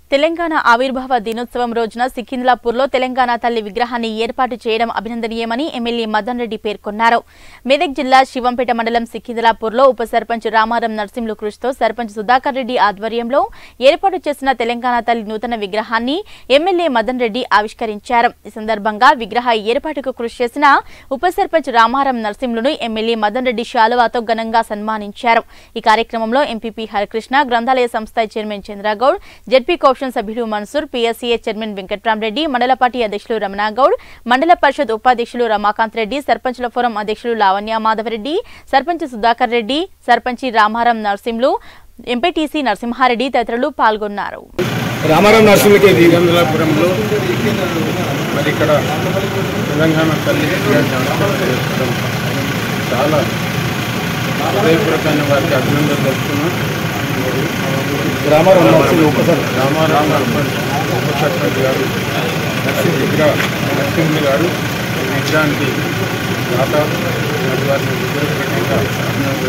తెలంగాణ ఆవిర్భావ దినోత్సవం రోజున సికింద్లాపూర్లో తెలంగాణ తల్లి విగ్రహాన్ని ఏర్పాటు చేయడం అభినందనీయమని ఎమ్మెల్యే మదన్ రెడ్డి పేర్కొన్నారు మెదక్ జిల్లా శివంపేట మండలం సికింద్లాపూర్లో ఉప సర్పంచ్ రామారం నర్సింహులు కృషితో సర్పంచ్ సుధాకర్ రెడ్డి ఆధ్వర్యంలో ఏర్పాటు చేసిన తెలంగాణ తల్లి నూతన విగ్రహాన్ని ఎమ్మెల్యే మదన్ రెడ్డి ఆవిష్కరించారు ఈ సందర్భంగా విగ్రహ ఏర్పాటుకు కృషి చేసిన ఉప సర్పంచ్ రామారం నర్సింహులను ఎమ్మెల్యే మదన్ రెడ్డి శాలువాతో ఘనంగా సన్మానించారు ఈ కార్యక్రమంలో ఎంపీపీ హరికృష్ణ గ్రంథాలయ సంస్థ చైర్మన్ చంద్రగౌడ్ జెడ్పీ కౌషన్ సభ్యులు మన్సూర్ పీఎస్సీఏ చైర్మన్ వెంకట్రామరెడ్డి మండల పార్టీ అధ్యక్షులు రమణాగౌడ్ మండల పరిషత్ ఉపాధ్యక్షులు రమాకాంత్ రెడ్డి సర్పంచుల ఫోరం అధ్యక్షులు లావణ్య మాధవరెడ్డి సర్పంచ్ సుధాకర్ రెడ్డి సర్పంచి రామారం నర్సింహులు ఎంపీటీసీ నరసింహారెడ్డి తదితరులు పాల్గొన్నారు రామారావు నరసింహకి వీరేంద్రపురంలో మరి ఇక్కడ తెలంగాణ తల్లి విగ్రహం చేసుకోవడం చాలా హృదయపూర్వకమైన వారికి అభినందనలు తెలుపుతున్నాం రామారావు నరసింహ ఒకసారి రామారావు ఉప సర్పంచ్ గారు నరసింహ విగ్రహ నరసింహులు గారు ఈ విగ్రహానికి దాత మరి వారిని హృదయపూర్వకంగా అభినందనలు